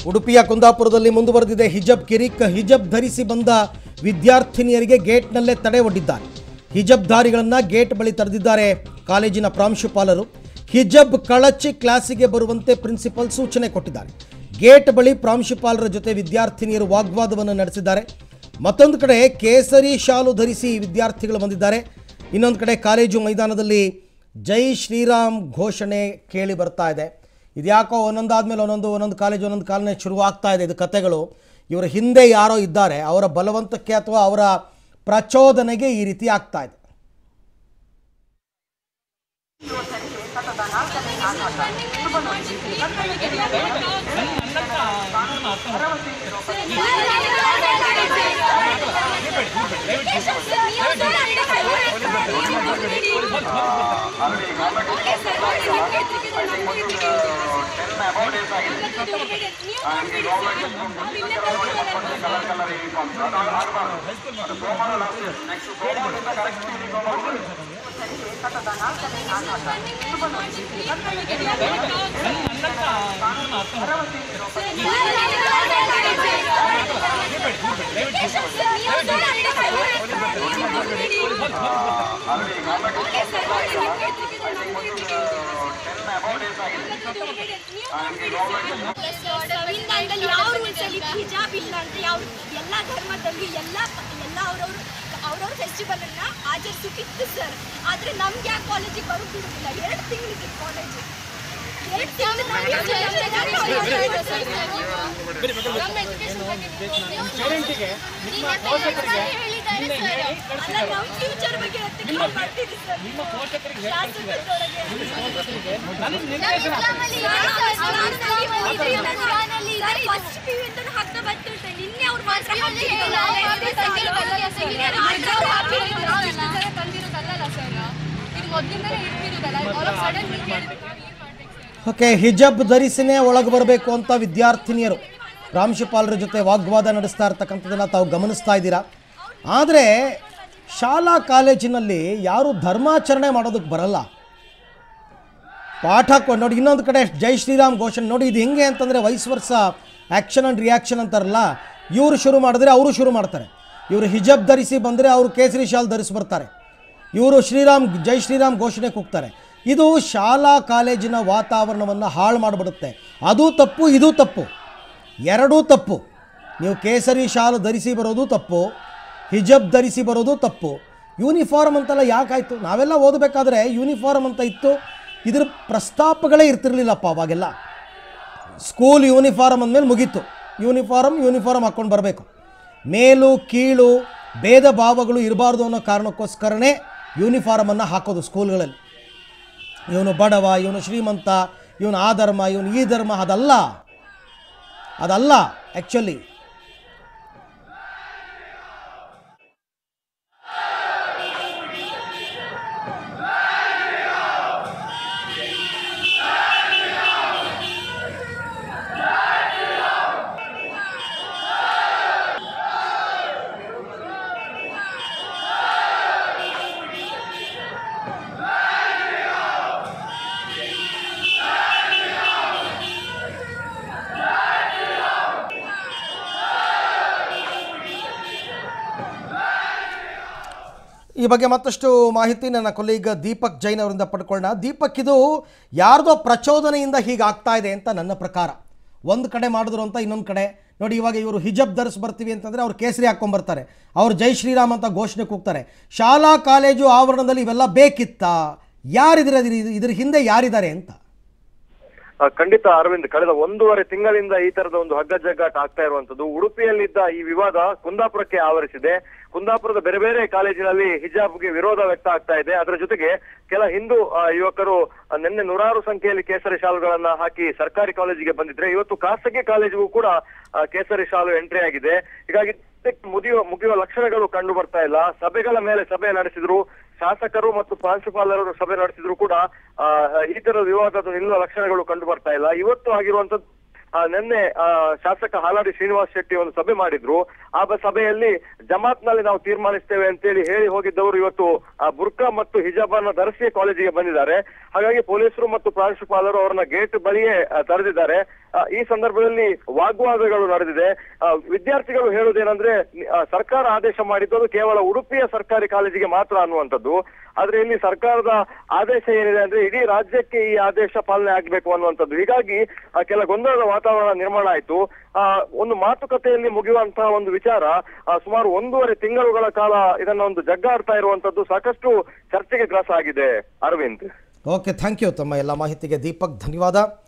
ಉಡುಪಿಯ ಕುಂದಾಪುರದಲ್ಲಿ ಮುಂದುವರೆದಿದೆ ಹಿಜಬ್ ಕಿರಿಕ್ ಹಿಜಬ್ ಧರಿಸಿ ಬಂದ ವಿದ್ಯಾರ್ಥಿನಿಯರಿಗೆ ಗೇಟ್ನಲ್ಲೇ ತಡೆ ಒಡ್ಡಿದ್ದಾರೆ ಹಿಜಬ್ ಧಾರಿಗಳನ್ನು ಗೇಟ್ ಬಳಿ ತಡೆದಿದ್ದಾರೆ ಕಾಲೇಜಿನ ಪ್ರಾಂಶುಪಾಲರು ಹಿಜಬ್ ಕಳಚಿ ಕ್ಲಾಸಿಗೆ ಬರುವಂತೆ ಪ್ರಿನ್ಸಿಪಲ್ ಸೂಚನೆ ಕೊಟ್ಟಿದ್ದಾರೆ ಗೇಟ್ ಬಳಿ ಪ್ರಾಂಶುಪಾಲರ ಜೊತೆ ವಿದ್ಯಾರ್ಥಿನಿಯರು ವಾಗ್ವಾದವನ್ನು ನಡೆಸಿದ್ದಾರೆ ಮತ್ತೊಂದು ಕಡೆ ಕೇಸರಿ ಶಾಲು ಧರಿಸಿ ವಿದ್ಯಾರ್ಥಿಗಳು ಬಂದಿದ್ದಾರೆ ಇನ್ನೊಂದು ಕಡೆ ಕಾಲೇಜು ಮೈದಾನದಲ್ಲಿ ಜೈ ಶ್ರೀರಾಮ್ ಘೋಷಣೆ ಕೇಳಿ ಬರ್ತಾ ಇದೆ ಇದ್ಯಾಕೋ ಒಂದೊಂದಾದ್ಮೇಲೆ ಒಂದೊಂದು ಒಂದೊಂದು ಕಾಲೇಜ್ ಒಂದೊಂದು ಕಾಲನೇ ಶುರು ಆಗ್ತಾ ಇದೆ ಇದು ಕತೆಗಳು ಇವರ ಹಿಂದೆ ಯಾರೋ ಇದ್ದಾರೆ ಅವರ ಬಲವಂತಕ್ಕೆ ಅಥವಾ ಅವರ ಪ್ರಚೋದನೆಗೆ ಈ ರೀತಿ ಆಗ್ತಾ ಇದೆ ಸಂವಿಧಾನದಲ್ಲಿ ಯಾವ ರೂಲ್ಸ್ ಅಲ್ಲಿ ಹಿಜಾಬ್ ಇಲ್ಲ ಅಂತ ಯಾವ ಎಲ್ಲ ಧರ್ಮದಲ್ಲಿ ಎಲ್ಲ ಎಲ್ಲ ಅವ್ರವ್ರು ಅವ್ರವ್ರ ಫೆಸ್ಟಿವಲ್ ಅನ್ನ ಆಚರಿಸೋಕಿತ್ತು ಸರ್ ಆದ್ರೆ ನಮ್ಗೆ ಯಾಕೆ ಕಾಲೇಜಿಗೆ ಬರೋಕ್ ಬಿಡುದಿಲ್ಲ ಎರಡು ತಿಂಗಳಿಗೆ ಕಾಲೇಜ್ ಎರಡು ತಿಂಗಳು ಫ್ಯೂಚರ್ ಬಗ್ಗೆ ಎತ್ತಿಕೊಂಡು ಬರ್ತೀವಿ ಸರ್ ಶಾಸಕರೊಳಗೆ ಫಸ್ಟ್ ಪಿ ಇಂದ ಹಾಕ್ತಾ ಬರ್ತಿರ್ತೆ ನಿನ್ನೆ ಅವ್ರು ಮಾತ್ರ ಓಕೆ ಹಿಜಬ್ ಧರಿಸಿನೇ ಒಳಗೆ ಬರಬೇಕು ಅಂತ ವಿದ್ಯಾರ್ಥಿನಿಯರು ಪ್ರಾಂಶುಪಾಲರ ಜೊತೆ ವಾಗ್ವಾದ ನಡೆಸ್ತಾ ಇರ್ತಕ್ಕಂಥದ್ದನ್ನು ತಾವು ಗಮನಿಸ್ತಾ ಇದ್ದೀರಾ ಆದರೆ ಶಾಲಾ ಕಾಲೇಜಿನಲ್ಲಿ ಯಾರು ಧರ್ಮಾಚರಣೆ ಮಾಡೋದಕ್ಕೆ ಬರಲ್ಲ ಪಾಠ ಕೊ ನೋಡಿ ಇನ್ನೊಂದು ಕಡೆ ಜೈ ಶ್ರೀರಾಮ್ ಘೋಷಣೆ ನೋಡಿ ಇದು ಹೆಂಗೆ ಅಂತಂದರೆ ವಯಸ್ ವರ್ಷ ಆ್ಯಕ್ಷನ್ ಆ್ಯಂಡ್ ರಿಯಾಕ್ಷನ್ ಅಂತಾರಲ್ಲ ಇವರು ಶುರು ಮಾಡಿದ್ರೆ ಅವರು ಶುರು ಮಾಡ್ತಾರೆ ಇವರು ಹಿಜಬ್ ಧರಿಸಿ ಬಂದರೆ ಅವರು ಕೇಸರಿ ಶಾಲ್ ಧರಿಸಿ ಬರ್ತಾರೆ ಇವರು ಶ್ರೀರಾಮ್ ಜೈ ಶ್ರೀರಾಮ್ ಘೋಷಣೆ ಕೂಗ್ತಾರೆ ಇದು ಶಾಲಾ ಕಾಲೇಜಿನ ವಾತಾವರಣವನ್ನು ಹಾಳು ಮಾಡಿಬಿಡುತ್ತೆ ಅದು ತಪ್ಪು ಇದು ತಪ್ಪು ಎರಡೂ ತಪ್ಪು ನೀವು ಕೇಸರಿ ಶಾಲು ಧರಿಸಿ ಬರೋದು ತಪ್ಪು ಹಿಜಬ್ ಧರಿಸಿ ಬರೋದು ತಪ್ಪು ಯೂನಿಫಾರ್ಮ್ ಅಂತೆಲ್ಲ ಯಾಕಾಯಿತು ನಾವೆಲ್ಲ ಓದಬೇಕಾದ್ರೆ ಯೂನಿಫಾರ್ಮ್ ಅಂತ ಇತ್ತು ಇದ್ರ ಪ್ರಸ್ತಾಪಗಳೇ ಇರ್ತಿರ್ಲಿಲ್ಲಪ್ಪ ಅವಾಗೆಲ್ಲ ಸ್ಕೂಲ್ ಯೂನಿಫಾರ್ಮ್ ಅಂದಮೇಲೆ ಮುಗೀತು ಯೂನಿಫಾರ್ಮ್ ಯೂನಿಫಾರ್ಮ್ ಹಾಕ್ಕೊಂಡು ಬರಬೇಕು ಮೇಲು ಕೀಳು ಭೇದ ಭಾವಗಳು ಇರಬಾರ್ದು ಅನ್ನೋ ಕಾರಣಕ್ಕೋಸ್ಕರನೇ ಯೂನಿಫಾರ್ಮನ್ನು ಹಾಕೋದು ಸ್ಕೂಲ್ಗಳಲ್ಲಿ ಇವನು ಬಡವ ಇವನು ಶ್ರೀಮಂತ ಇವನು ಆ ಧರ್ಮ ಇವನು ಈ ಧರ್ಮ ಅದಲ್ಲ ಅದಲ್ಲ ಆ್ಯಕ್ಚುಲಿ ಈ ಬಗ್ಗೆ ಮತ್ತಷ್ಟು ಮಾಹಿತಿ ನನ್ನ ಕೊಲೀಗ್ ದೀಪಕ್ ಜೈನ್ ಅವರಿಂದ ಪಡ್ಕೊಳ್ಳೋಣ ದೀಪಕ್ ಇದು ಯಾರ್ದೋ ಪ್ರಚೋದನೆಯಿಂದ ಹೀಗೆ ಆಗ್ತಾ ಇದೆ ಅಂತ ನನ್ನ ಪ್ರಕಾರ ಒಂದು ಕಡೆ ಮಾಡಿದ್ರು ಅಂತ ಇನ್ನೊಂದು ಕಡೆ ನೋಡಿ ಇವಾಗ ಇವರು ಹಿಜಬ್ ಧರಿಸಿ ಬರ್ತೀವಿ ಅಂತಂದರೆ ಅವ್ರು ಕೇಸರಿ ಹಾಕ್ಕೊಂಬರ್ತಾರೆ ಅವ್ರು ಜೈ ಶ್ರೀರಾಮ್ ಅಂತ ಘೋಷಣೆ ಕೂಗ್ತಾರೆ ಶಾಲಾ ಕಾಲೇಜು ಆವರಣದಲ್ಲಿ ಇವೆಲ್ಲ ಬೇಕಿತ್ತಾ ಯಾರಿದ್ರೆ ಇದ್ರ ಹಿಂದೆ ಯಾರಿದ್ದಾರೆ ಅಂತ ಆ, ಖಂಡಿತ ಅರವಿಂದ್ ಕಳೆದ ಒಂದೂವರೆ ತಿಂಗಳಿಂದ ಈ ತರದ ಒಂದು ಹಗ್ಗ ಜಗ್ಗಾಟ ಆಗ್ತಾ ಇರುವಂತದ್ದು ಉಡುಪಿಯಲ್ಲಿದ್ದ ಈ ವಿವಾದ ಕುಂದಾಪುರಕ್ಕೆ ಆವರಿಸಿದೆ ಕುಂದಾಪುರದ ಬೇರೆ ಬೇರೆ ಕಾಲೇಜಿನಲ್ಲಿ ಹಿಜಾಬ್ಗೆ ವಿರೋಧ ವ್ಯಕ್ತ ಆಗ್ತಾ ಇದೆ ಅದರ ಜೊತೆಗೆ ಕೆಲ ಹಿಂದೂ ಆ, ಯುವಕರು ಆ, ನಿನ್ನೆ ನೂರಾರು ಸಂಖ್ಯೆಯಲ್ಲಿ ಕೇಸರಿ ಶಾಲುಗಳನ್ನ ಹಾಕಿ ಸರ್ಕಾರಿ ಕಾಲೇಜಿಗೆ ಬಂದಿದ್ರೆ ಇವತ್ತು ಖಾಸಗಿ ಕಾಲೇಜಿಗೂ ಕೂಡ ಆ, ಕೇಸರಿ ಶಾಲು ಎಂಟ್ರಿ ಆಗಿದೆ ಹೀಗಾಗಿ ಇದಕ್ಕೆ ಮುಗಿಯುವ ಮುಗಿಯುವ ಲಕ್ಷಣಗಳು ಕಂಡು ಬರ್ತಾ ಇಲ್ಲ ಸಭೆಗಳ ಮೇಲೆ ಸಭೆ ನಡೆಸಿದ್ರು ಶಾಸಕರು ಮತ್ತು ಪ್ರಾಂಶುಪಾಲರು ಸಭೆ ನಡೆಸಿದ್ರು ಕೂಡ ಆ, ಈ ತರದ ವಿವಾದದ ನಿಲ್ಲುವ ಲಕ್ಷಣಗಳು ಕಂಡು ಬರ್ತಾ ಇಲ್ಲ ಇವತ್ತು ಆಗಿರುವಂತದ್ದು ಆ, ನಿನ್ನೆ ಆ, ಶಾಸಕ ಹಾಲಾಡಿ ಶ್ರೀನಿವಾಸ್ ಶೆಟ್ಟಿ ಒಂದು ಸಭೆ ಮಾಡಿದ್ರು ಆ ಬ- ಸಭೆಯಲ್ಲಿ ಜಮಾತ್ನಲ್ಲಿ ನಾವು ತೀರ್ಮಾನಿಸ್ತೇವೆ ಅಂತೇಳಿ ಹೇಳಿ ಹೋಗಿದ್ದವರು ಇವತ್ತು ಆ, ಬುರ್ಕಾ ಮತ್ತು ಹಿಜಾಬ್ ಅನ್ನ ಧರಿಸಿ ಕಾಲೇಜಿಗೆ ಬಂದಿದ್ದಾರೆ ಹಾಗಾಗಿ ಪೊಲೀಸರು ಮತ್ತು ಪ್ರಾಂಶುಪಾಲರು ಅವರನ್ನ ಗೇಟ್ ಬಳಿಯೇ ಆ, ತಡೆದಿದ್ದಾರೆ ಆ, ಈ ಸಂದರ್ಭದಲ್ಲಿ ವಾಗ್ವಾದಗಳು ನಡೆದಿದೆ ಆ, ವಿದ್ಯಾರ್ಥಿಗಳು ಹೇಳುವುದೇನಂದ್ರೆ ಆ, ಸರ್ಕಾರ ಆದೇಶ ಮಾಡಿದ್ದು ಅದು ಕೇವಲ ಉಡುಪಿಯ ಸರ್ಕಾರಿ ಕಾಲೇಜಿಗೆ ಮಾತ್ರ ಅನ್ನುವಂಥದ್ದು ಆದ್ರೆ ಇಲ್ಲಿ ಸರ್ಕಾರದ ಆದೇಶ ಏನಿದೆ ಅಂದ್ರೆ ಇಡೀ ರಾಜ್ಯಕ್ಕೆ ಈ ಆದೇಶ ಪಾಲನೆ ಆಗ್ಬೇಕು ಅನ್ನುವಂಥದ್ದು ಹೀಗಾಗಿ ಆ, ಕೆಲ ಗೊಂದಲದ ವಾತಾವರಣ ನಿರ್ಮಾಣ ಆಯ್ತು ಆ, ಒಂದು ಮಾತುಕತೆಯಲ್ಲಿ ಮುಗಿಯುವಂತಹ ಒಂದು ವಿಚಾರ ಆ, ಸುಮಾರು ಒಂದೂವರೆ ತಿಂಗಳುಗಳ ಕಾಲ ಇದನ್ನ ಒಂದು ಜಗ್ಗಾಡ್ತಾ ಇರುವಂತದ್ದು ಸಾಕಷ್ಟು ಚರ್ಚೆಗೆ ಗ್ರಾಸ ಆಗಿದೆ ಅರವಿಂದ್ ಓಕೆ ಥ್ಯಾಂಕ್ ಯು ತಮ್ಮ ಎಲ್ಲ ಮಾಹಿತಿಗೆ ದೀಪಕ್ ಧನ್ಯವಾದ